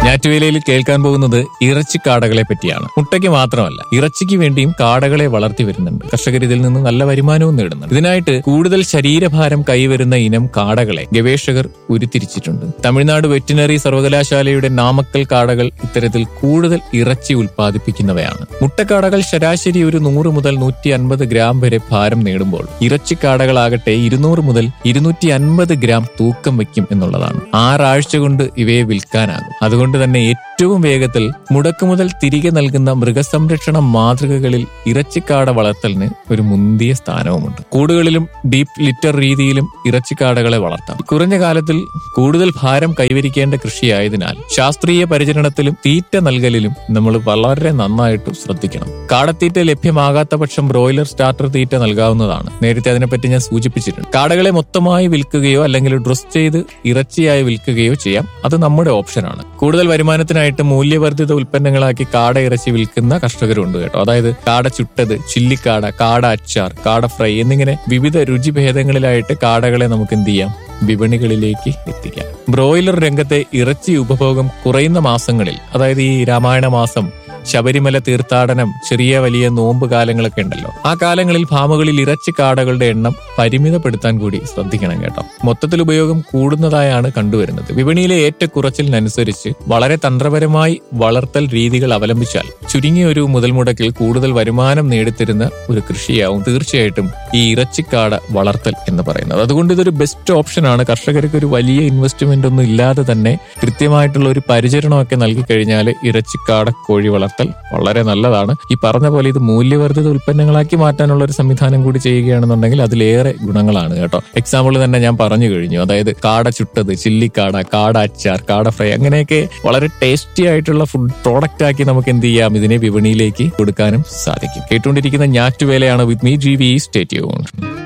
ഞാറ്റുവേലയിൽ കേൾക്കാൻ പോകുന്നത് ഇറച്ചി കാടകളെ പറ്റിയാണ് മുട്ടയ്ക്ക് മാത്രമല്ല ഇറച്ചിക്ക് വേണ്ടിയും കാടകളെ വളർത്തി വരുന്നുണ്ട് കർഷകർ ഇതിൽ നിന്ന് നല്ല വരുമാനവും നേടുന്നുണ്ട് ഇതിനായിട്ട് കൂടുതൽ ശരീരഭാരം കൈവരുന്ന ഇനം കാടകളെ ഗവേഷകർ ഉരുത്തിരിച്ചിട്ടുണ്ട് തമിഴ്നാട് വെറ്റിനറി സർവകലാശാലയുടെ നാമക്കൽ കാടകൾ ഇത്തരത്തിൽ കൂടുതൽ ഇറച്ചി ഉൽപ്പാദിപ്പിക്കുന്നവയാണ് മുട്ടക്കാടകൾ ശരാശരി ഒരു നൂറ് മുതൽ നൂറ്റി അൻപത് ഗ്രാം വരെ ഭാരം നേടുമ്പോൾ ഇറച്ചിക്കാടകളാകട്ടെ ഇരുന്നൂറ് മുതൽ ഇരുന്നൂറ്റി അൻപത് ഗ്രാം തൂക്കം വയ്ക്കും എന്നുള്ളതാണ് ആറാഴ്ച കൊണ്ട് ഇവയെ വിൽക്കാനാകും അതുകൊണ്ട് തന്നെ ഏറ്റവും വേഗത്തിൽ മുടക്ക് മുതൽ തിരികെ നൽകുന്ന മൃഗസംരക്ഷണ മാതൃകകളിൽ ഇറച്ചിക്കാട വളർത്തലിന് ഒരു മുന്തിയ സ്ഥാനവുമുണ്ട് കൂടുകളിലും ഡീപ് ലിറ്റർ രീതിയിലും ഇറച്ചിക്കാടകളെ വളർത്താം കുറഞ്ഞ കാലത്തിൽ കൂടുതൽ ഭാരം കൈവരിക്കേണ്ട കൃഷിയായതിനാൽ ശാസ്ത്രീയ പരിചരണത്തിലും തീറ്റ നൽകലിലും നമ്മൾ വളരെ നന്നായിട്ട് ശ്രദ്ധിക്കണം കാടത്തീറ്റ ലഭ്യമാകാത്ത പക്ഷം ബ്രോയിലർ സ്റ്റാർട്ടർ തീറ്റ നൽകാവുന്നതാണ് നേരത്തെ അതിനെപ്പറ്റി ഞാൻ സൂചിപ്പിച്ചിട്ടുണ്ട് കാടകളെ മൊത്തമായി വിൽക്കുകയോ അല്ലെങ്കിൽ ഡ്രസ് ചെയ്ത് ഇറച്ചിയായി വിൽക്കുകയോ ചെയ്യാം അത് നമ്മുടെ ഓപ്ഷനാണ് കൂടുതൽ വരുമാനത്തിനായിട്ട് മൂല്യവർദ്ധിത ഉൽപ്പന്നങ്ങളാക്കി കാട ഇറച്ചി വിൽക്കുന്ന കർഷകരുണ്ട് കേട്ടോ അതായത് കാട ചുട്ടത് ചില്ലിക്കാട കാട അച്ചാർ കാട ഫ്രൈ എന്നിങ്ങനെ വിവിധ രുചിഭേദങ്ങളിലായിട്ട് കാടകളെ നമുക്ക് എന്ത് ചെയ്യാം വിപണികളിലേക്ക് എത്തിക്കാം ബ്രോയിലർ രംഗത്തെ ഇറച്ചി ഉപഭോഗം കുറയുന്ന മാസങ്ങളിൽ അതായത് ഈ രാമായണ മാസം ശബരിമല തീർത്ഥാടനം ചെറിയ വലിയ നോമ്പ് കാലങ്ങളൊക്കെ ഉണ്ടല്ലോ ആ കാലങ്ങളിൽ ഫാമുകളിൽ ഇറച്ചി കാടകളുടെ എണ്ണം പരിമിതപ്പെടുത്താൻ കൂടി ശ്രദ്ധിക്കണം കേട്ടോ മൊത്തത്തിൽ ഉപയോഗം കൂടുന്നതായാണ് കണ്ടുവരുന്നത് വിപണിയിലെ ഏറ്റക്കുറച്ചിലിനനുസരിച്ച് വളരെ തന്ത്രപരമായി വളർത്തൽ രീതികൾ അവലംബിച്ചാൽ ചുരുങ്ങിയ ഒരു മുതൽ മുടക്കിൽ കൂടുതൽ വരുമാനം നേടിത്തരുന്ന ഒരു കൃഷിയാവും തീർച്ചയായിട്ടും ഈ ഇറച്ചിക്കാട വളർത്തൽ എന്ന് പറയുന്നത് അതുകൊണ്ട് ഇതൊരു ബെസ്റ്റ് ഓപ്ഷനാണ് കർഷകർക്ക് ഒരു വലിയ ഇൻവെസ്റ്റ്മെന്റ് ഒന്നും ഇല്ലാതെ തന്നെ കൃത്യമായിട്ടുള്ള ഒരു പരിചരണമൊക്കെ നൽകി കഴിഞ്ഞാൽ ഇറച്ചിക്കാട കോഴി വളർത്തൽ വളരെ നല്ലതാണ് ഈ പറഞ്ഞ പോലെ ഇത് മൂല്യവർദ്ധിത ഉൽപ്പന്നങ്ങളാക്കി മാറ്റാനുള്ള ഒരു സംവിധാനം കൂടി ചെയ്യുകയാണെന്നുണ്ടെങ്കിൽ അതിലേറെ ഗുണങ്ങളാണ് കേട്ടോ എക്സാമ്പിൾ തന്നെ ഞാൻ പറഞ്ഞു കഴിഞ്ഞു അതായത് കാട ചുട്ടത് ചില്ലിക്കാട കാട അച്ചാർ കാട ഫ്രൈ അങ്ങനെയൊക്കെ വളരെ ടേസ്റ്റി ആയിട്ടുള്ള ഫുഡ് പ്രോഡക്റ്റ് ആക്കി നമുക്ക് എന്ത് ചെയ്യാം ഇതിനെ വിപണിയിലേക്ക് കൊടുക്കാനും സാധിക്കും കേട്ടുകൊണ്ടിരിക്കുന്ന ഞാറ്റുവേലയാണ് വിത്ത് മീ ജി വി സ്റ്റേറ്റ്യൂൺ